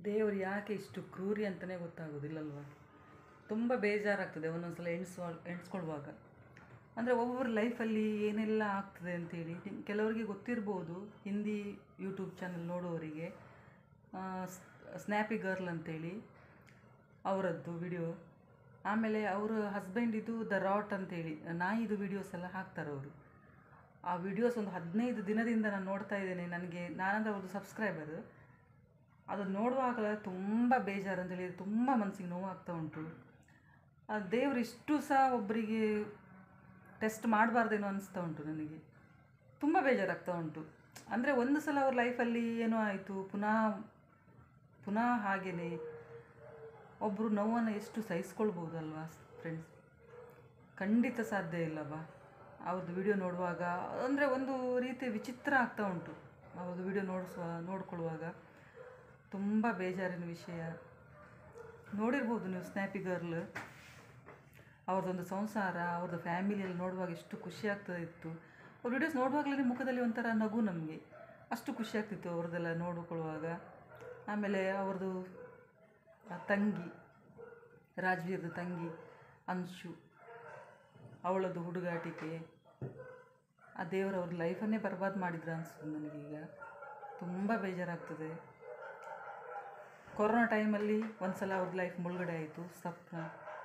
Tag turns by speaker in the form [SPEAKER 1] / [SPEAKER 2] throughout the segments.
[SPEAKER 1] ದೇವರು ಯಾಕೆ ಇಷ್ಟು ಕ್ರೂರಿ ಅಂತಲೇ ಗೊತ್ತಾಗೋದಿಲ್ಲಲ್ವ ತುಂಬ ಬೇಜಾರಾಗ್ತದೆ ಒಂದೊಂದು ಸಲ ಎಣಿಸುವ ಎಣಿಸ್ಕೊಳ್ಳುವಾಗ ಅಂದರೆ ಒಬ್ಬೊಬ್ಬರ ಲೈಫಲ್ಲಿ ಏನೆಲ್ಲ ಆಗ್ತದೆ ಅಂತೇಳಿ ನಿಮ್- ಕೆಲವರಿಗೆ ಗೊತ್ತಿರ್ಬೋದು ಹಿಂದಿ ಯೂಟ್ಯೂಬ್ ಚಾನಲ್ ನೋಡೋವರಿಗೆ ಸ್ನ್ಯಾಪಿ ಗರ್ಲ್ ಅಂತೇಳಿ ಅವರದ್ದು ವಿಡಿಯೋ ಆಮೇಲೆ ಅವರ ಹಸ್ಬೆಂಡಿದು ದ ರಾಟ್ ಅಂತೇಳಿ ನಾಯಿದು ವಿಡಿಯೋಸ್ ಎಲ್ಲ ಹಾಕ್ತಾರೆ ಅವರು ಆ ವಿಡಿಯೋಸ್ ಒಂದು ಹದಿನೈದು ದಿನದಿಂದ ನಾನು ನೋಡ್ತಾ ಇದ್ದೇನೆ ನನಗೆ ನಾನಂದ್ರೆ ಅವ್ರದ್ದು ಸಬ್ಸ್ಕ್ರೈಬರ್ ಅದು ನೋಡುವಾಗ ತುಂಬ ಬೇಜಾರು ಅಂತೇಳಿ ತುಂಬ ಮನಸ್ಸಿಗೆ ನೋವಾಗ್ತಾ ಉಂಟು ಆ ದೇವರು ಇಷ್ಟು ಸಹ ಒಬ್ಬರಿಗೆ ಟೆಸ್ಟ್ ಮಾಡಬಾರ್ದೇನೋ ಅನಿಸ್ತಾ ಉಂಟು ನನಗೆ ತುಂಬ ಬೇಜಾರಾಗ್ತಾ ಉಂಟು ಅಂದರೆ ಒಂದು ಸಲ ಅವ್ರ ಲೈಫಲ್ಲಿ ಏನೋ ಆಯಿತು ಪುನಃ ಪುನಃ ಹಾಗೆಯೇ ಒಬ್ಬರು ನೋವನ್ನು ಎಷ್ಟು ಸಹಿಸ್ಕೊಳ್ಬೋದಲ್ವಾ ಫ್ರೆಂಡ್ಸ್ ಖಂಡಿತ ಸಾಧ್ಯ ಇಲ್ಲವಾ ಅವ್ರದ್ದು ವಿಡಿಯೋ ನೋಡುವಾಗ ಅಂದರೆ ಒಂದು ರೀತಿ ವಿಚಿತ್ರ ಆಗ್ತಾ ಉಂಟು ಅವ್ರದ್ದು ವಿಡಿಯೋ ನೋಡಿಸುವ ನೋಡ್ಕೊಳ್ಳುವಾಗ ತುಂಬ ಬೇಜಾರಿನ ವಿಷಯ ನೋಡಿರ್ಬೋದು ನೀವು ಸ್ನ್ಯಾಪಿ ಗರ್ಲ್ ಅವ್ರದ್ದೊಂದು ಸಂಸಾರ ಅವ್ರದ್ದು ಫ್ಯಾಮಿಲಿಯಲ್ಲಿ ನೋಡುವಾಗ ಎಷ್ಟು ಖುಷಿ ಆಗ್ತಾ ಇತ್ತು ಅವ್ರ ವಿಡಿಯೋಸ್ ನೋಡುವಾಗಲೇ ಮುಖದಲ್ಲಿ ಒಂಥರ ನಗು ನಮಗೆ ಅಷ್ಟು ಖುಷಿ ಆಗ್ತಿತ್ತು ಅವ್ರದ್ದೆಲ್ಲ ನೋಡಿಕೊಳ್ಳುವಾಗ ಆಮೇಲೆ ಅವ್ರದ್ದು ಆ ತಂಗಿ ರಾಜ್ವೀರ್ದು ತಂಗಿ ಅಂಶು ಅವಳದ್ದು ಹುಡುಗಾಟಿಕೆ ಆ ದೇವರು ಅವ್ರ ಲೈಫನ್ನೇ ಬರ್ಬಾದ್ ಮಾಡಿದ್ರ ಅನಿಸ್ತದೆ ನನಗೀಗ ತುಂಬ ಬೇಜಾರಾಗ್ತದೆ ಕೊರೋನಾ ಟೈಮಲ್ಲಿ ಒಂದು ಸಲ ಅವ್ರದ್ದು ಲೈಫ್ ಮುಳುಗಡೆ ಆಯಿತು ಸಪ್ನ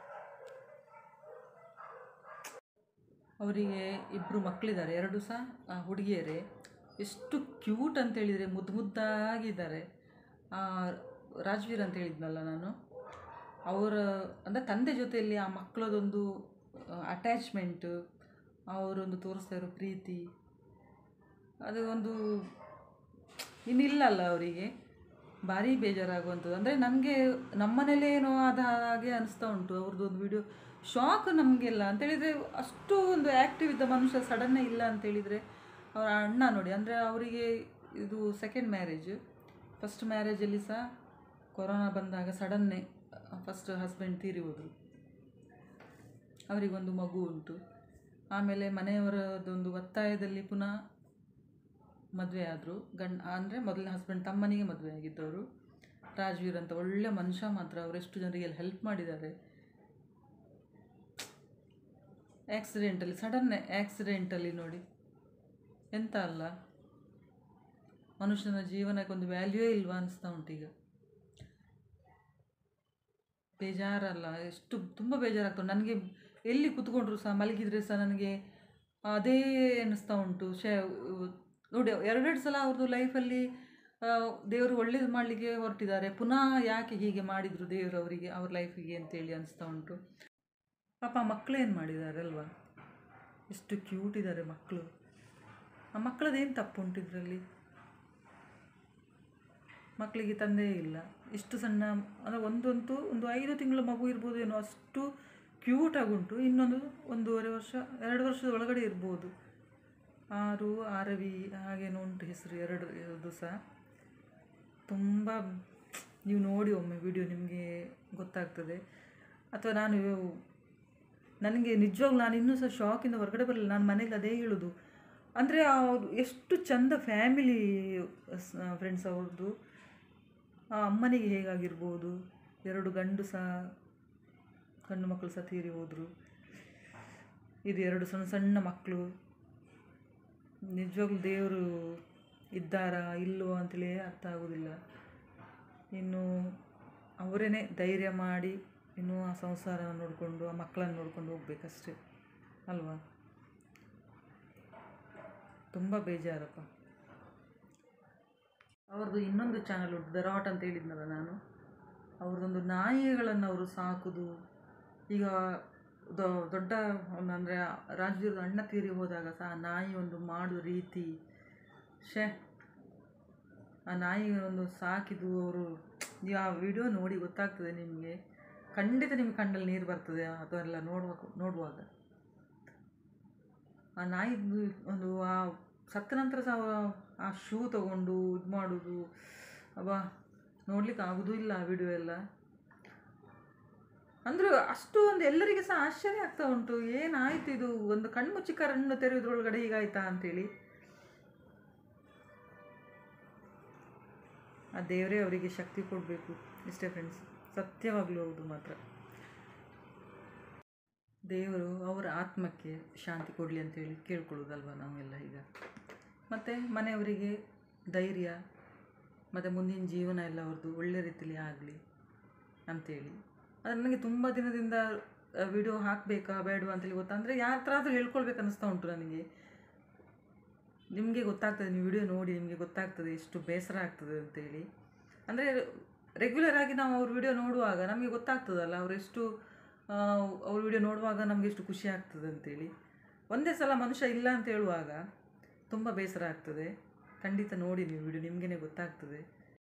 [SPEAKER 1] ಅವರಿಗೆ ಇಬ್ಬರು ಮಕ್ಕಳಿದ್ದಾರೆ ಎರಡು ಸಹ ಆ, ಹುಡುಗಿಯರೇ ಎಷ್ಟು ಕ್ಯೂಟ್ ಅಂತ ಹೇಳಿದರೆ ಮುದ್ದು ಮುದ್ದಾಗಿದ್ದಾರೆ ಆ, ರಾಜ್ವೀರ್ ಅಂತ ಹೇಳಿದ್ನಲ್ಲ ನಾನು ಅವರ ಅಂದರೆ ತಂದೆ ಜೊತೆಯಲ್ಲಿ ಆ ಮಕ್ಕಳದೊಂದು ಅಟ್ಯಾಚ್ಮೆಂಟು ಅವರೊಂದು ತೋರಿಸ್ತಾ ಇರೋ ಪ್ರೀತಿ ಅದು ಒಂದು ಇನ್ನಿಲ್ಲಲ್ಲ ಅವರಿಗೆ ಭಾರಿ ಬೇಜಾರಾಗುವಂಥದ್ದು ಅಂದರೆ ನನಗೆ ನಮ್ಮನೇಲೇ ಏನೋ ಆದ ಹಾಗೆ ಅನಿಸ್ತಾ ಉಂಟು ಅವ್ರದ್ದು ಒಂದು ವಿಡಿಯೋ ಶಾಕ್ ನಮಗೆಲ್ಲ ಅಂತೇಳಿದರೆ ಅಷ್ಟು ಒಂದು ಆ್ಯಕ್ಟಿವ್ ಇದ್ದ ಮನುಷ್ಯ ಸಡನ್ನೇ ಇಲ್ಲ ಅಂತೇಳಿದರೆ ಅವರ ಅಣ್ಣ ನೋಡಿ ಅಂದರೆ ಅವರಿಗೆ ಇದು ಸೆಕೆಂಡ್ ಮ್ಯಾರೇಜ್ ಫಸ್ಟ್ ಮ್ಯಾರೇಜಲ್ಲಿ ಸಹ ಕೊರೋನಾ ಬಂದಾಗ ಸಡನ್ನೇ ಫಸ್ಟ್ ಹಸ್ಬೆಂಡ್ ತೀರಿ ಹೋದರು ಅವರಿಗೊಂದು ಮಗು ಉಂಟು ಆಮೇಲೆ ಮನೆಯವರದೊಂದು ಒತ್ತಾಯದಲ್ಲಿ ಪುನಃ ಮದುವೆ ಆದರು ಗಂಡ ಅಂದರೆ ಮೊದಲನೇ ಹಸ್ಬೆಂಡ್ ತಮ್ಮನಿಗೆ ಮದುವೆ ಆಗಿದ್ದವರು ರಾಜ್ವೀರ್ ಅಂತ ಒಳ್ಳೆ ಮನುಷ್ಯ ಮಾತ್ರ ಅವರು ಎಷ್ಟು ಜನರಿಗೆ ಹೆಲ್ಪ್ ಮಾಡಿದ್ದಾರೆ ಆ್ಯಕ್ಸಿಡೆಂಟಲ್ಲಿ ಸಡನ್ನೇ ಆ್ಯಕ್ಸಿಡೆಂಟಲ್ಲಿ ನೋಡಿ ಎಂತ ಅಲ್ಲ ಮನುಷ್ಯನ ಜೀವನಕ್ಕೆ ಒಂದು ವ್ಯಾಲ್ಯೂಯೇ ಇಲ್ವಾ ಅನಿಸ್ತಾ ಉಂಟು ಈಗ ಬೇಜಾರಲ್ಲ ಎಷ್ಟು ತುಂಬ ಬೇಜಾರಾಗ್ತದೆ ನನಗೆ ಎಲ್ಲಿ ಕೂತ್ಕೊಂಡ್ರು ಸಹ ಮಲಗಿದ್ರೆ ಸಹ ನನಗೆ ಅದೇ ಅನ್ನಿಸ್ತಾ ಉಂಟು ಶೇ ನೋಡಿ ಎರಡೆರಡು ಸಲ ಅವ್ರದ್ದು ಲೈಫಲ್ಲಿ ದೇವರು ಒಳ್ಳೇದು ಮಾಡಲಿಕ್ಕೆ ಹೊರಟಿದ್ದಾರೆ ಪುನಃ ಯಾಕೆ ಹೀಗೆ ಮಾಡಿದರು ದೇವರು ಅವರಿಗೆ ಅವ್ರ ಲೈಫಿಗೆ ಅಂತೇಳಿ ಅನಿಸ್ತಾ ಉಂಟು ಪಾಪ ಮಕ್ಕಳೇನು ಮಾಡಿದ್ದಾರೆ ಅಲ್ವಾ ಎಷ್ಟು ಕ್ಯೂಟ್ ಇದ್ದಾರೆ ಮಕ್ಕಳು ಆ ಮಕ್ಕಳದೇನು ತಪ್ಪು ಉಂಟು ಇದರಲ್ಲಿ ಮಕ್ಕಳಿಗೆ ತಂದೆ ಇಲ್ಲ ಇಷ್ಟು ಸಣ್ಣ ಅಂದರೆ ಒಂದಂತೂ ಒಂದು ಐದು ತಿಂಗಳ ಮಗು ಇರ್ಬೋದು ಏನೋ ಅಷ್ಟು ಕ್ಯೂಟಾಗಿ ಉಂಟು ಇನ್ನೊಂದು ಒಂದೂವರೆ ವರ್ಷ ಎರಡು ವರ್ಷದ ಒಳಗಡೆ ಇರ್ಬೋದು ಆರು ಆರವಿ ಹಾಗೇನೋ ಉಂಟು ಹೆಸರು ಎರಡು ಇದು ಸಹ ತುಂಬ ನೀವು ನೋಡಿ ಒಮ್ಮೆ ವಿಡಿಯೋ ನಿಮಗೆ ಗೊತ್ತಾಗ್ತದೆ ಅಥವಾ ನಾನು ನನಗೆ ನಿಜವಾಗ್ಲೂ ನಾನು ಇನ್ನೂ ಸಹ ಶಾಕಿಂದ ಹೊರಗಡೆ ಬರಲಿಲ್ಲ ನಾನು ಮನೇಲಿ ಅದೇ ಹೇಳೋದು ಅಂದರೆ ಅವ್ರು ಎಷ್ಟು ಚಂದ ಫ್ಯಾಮಿಲಿ ಫ್ರೆಂಡ್ಸ್ ಅವ್ರದ್ದು ಆ ಅಮ್ಮನಿಗೆ ಹೇಗಾಗಿರ್ಬೋದು ಎರಡು ಗಂಡು ಸಹ ಗಂಡು ಮಕ್ಕಳು ಸಹ ತೀರಿ ಹೋದರು ಇದು ಎರಡು ಸಣ್ಣ ಸಣ್ಣ ಮಕ್ಕಳು ನಿಜವಾಗ್ಲೂ ದೇವರು ಇದ್ದಾರಾ ಇಲ್ಲವೋ ಅಂತೇಳಿ ಅರ್ಥ ಆಗೋದಿಲ್ಲ ಇನ್ನು ಅವರೇ ಧೈರ್ಯ ಮಾಡಿ ಇನ್ನೂ ಆ ಸಂಸಾರ ನೋಡಿಕೊಂಡು ಆ ಮಕ್ಕಳನ್ನು ನೋಡ್ಕೊಂಡು ಹೋಗ್ಬೇಕಷ್ಟೆ ಅಲ್ವಾ ತುಂಬ ಬೇಜಾರಪ್ಪ ಅವ್ರದ್ದು ಇನ್ನೊಂದು ಚಾನಲ್ ಉಂಟು ದ ರಾಟ್ ಅಂತ ಹೇಳಿದ್ನಲ್ಲ ನಾನು ಅವ್ರದ್ದೊಂದು ನಾಯಿಗಳನ್ನು ಅವರು ಸಾಕುದು ಈಗ ದೊ- ದೊಡ್ಡ ಅಂದರೆ ರಾಜ್ವೀರ್ದು ಅಣ್ಣ ತೀರಿ ಹೋದಾಗ ಸಹ ಆ ನಾಯಿ ಒಂದು ಮಾಡುವ ರೀತಿ ಶೇ ಆ ನಾಯಿ ಒಂದು ಸಾಕಿದ್ದು ಅವರು ನೀವು ಆ ವಿಡಿಯೋ ನೋಡಿ ಗೊತ್ತಾಗ್ತದೆ ನಿಮಗೆ ಖಂಡಿತ ನಿಮಗೆ ಕಣ್ಣಲ್ಲಿ ನೀರು ಬರ್ತದೆ ಅದೆಲ್ಲ ನೋಡುವಾಗ ನೋಡುವಾಗ ಆ ನಾಯಿದು ಒಂದು ಆ ಸತ್ತ ನಂತರ ಸಹ ಅವ- ಆ ಶೂ ತಗೊಂಡು ಇದು ಮಾಡೋದು ಅಬ್ಬಾ ನೋಡ್ಲಿಕ್ಕೆ ಆಗೋದೂ ಇಲ್ಲ ಆ ವಿಡಿಯೋ ಎಲ್ಲ ಅಂದ್ರೆ ಅಷ್ಟು ಒಂದು ಎಲ್ಲರಿಗೆ ಸಹ ಆಶ್ಚರ್ಯ ಆಗ್ತಾ ಉಂಟು ಏನಾಯ್ತು ಇದು ಒಂದು ಕಣ್ಮುಚ್ಚಿ ಕಣ್ಣು ತೆರೆಯೋದ್ರೊಳಗಡೆ ಹೀಗಾಯ್ತಾ ಅಂತೇಳಿ ಆ ದೇವರೇ ಅವರಿಗೆ ಶಕ್ತಿ ಕೊಡಬೇಕು ಇಷ್ಟೇ ಫ್ರೆಂಡ್ಸ್ ಸತ್ಯವಾಗಲೂ ಹೌದು ಮಾತ್ರ ದೇವರು ಅವರ ಆತ್ಮಕ್ಕೆ ಶಾಂತಿ ಕೊಡಲಿ ಅಂತೇಳಿ ಕೇಳ್ಕೊಳ್ಳೋದಲ್ವ ನಾವೆಲ್ಲ ಈಗ ಮತ್ತು ಮನೆಯವರಿಗೆ ಧೈರ್ಯ ಮತ್ತು ಮುಂದಿನ ಜೀವನ ಎಲ್ಲ ಅವ್ರದ್ದು ಒಳ್ಳೆ ರೀತಿಯಲ್ಲಿ ಆಗಲಿ ಅಂತೇಳಿ ಅದು ನನಗೆ ತುಂಬ ದಿನದಿಂದ ವಿಡಿಯೋ ಹಾಕಬೇಕಾ ಬೇಡವಾ ಅಂತೇಳಿ ಗೊತ್ತಾ ಅಂದರೆ ಯಾರ ಹತ್ರ ಆದರೂ ಹೇಳ್ಕೊಳ್ಬೇಕು ಅನ್ನಿಸ್ತಾ ಉಂಟು ನನಗೆ ನಿಮಗೆ ಗೊತ್ತಾಗ್ತದೆ ನೀವು ವಿಡಿಯೋ ನೋಡಿ ನಿಮಗೆ ಗೊತ್ತಾಗ್ತದೆ ಎಷ್ಟು ಬೇಸರ ಆಗ್ತದೆ ಅಂತೇಳಿ ಅಂದರೆ ರೆಗ್ಯುಲರ್ ಆಗಿ ನಾವು ಅವ್ರ ವಿಡಿಯೋ ನೋಡುವಾಗ ನಮಗೆ ಗೊತ್ತಾಗ್ತದಲ್ಲ ಅವರೆಷ್ಟು ಅವ್ರ ವಿಡಿಯೋ ನೋಡುವಾಗ ನಮಗೆ ಎಷ್ಟು ಖುಷಿ ಆಗ್ತದೆ ಅಂತೇಳಿ ಒಂದೇ ಸಲ ಮನುಷ್ಯ ಇಲ್ಲ ಅಂತ ಹೇಳುವಾಗ ತುಂಬ ಬೇಸರ ಆಗ್ತದೆ ಖಂಡಿತ ನೋಡಿ ನೀವು ವಿಡಿಯೋ ನಿಮಗೇ ಗೊತ್ತಾಗ್ತದೆ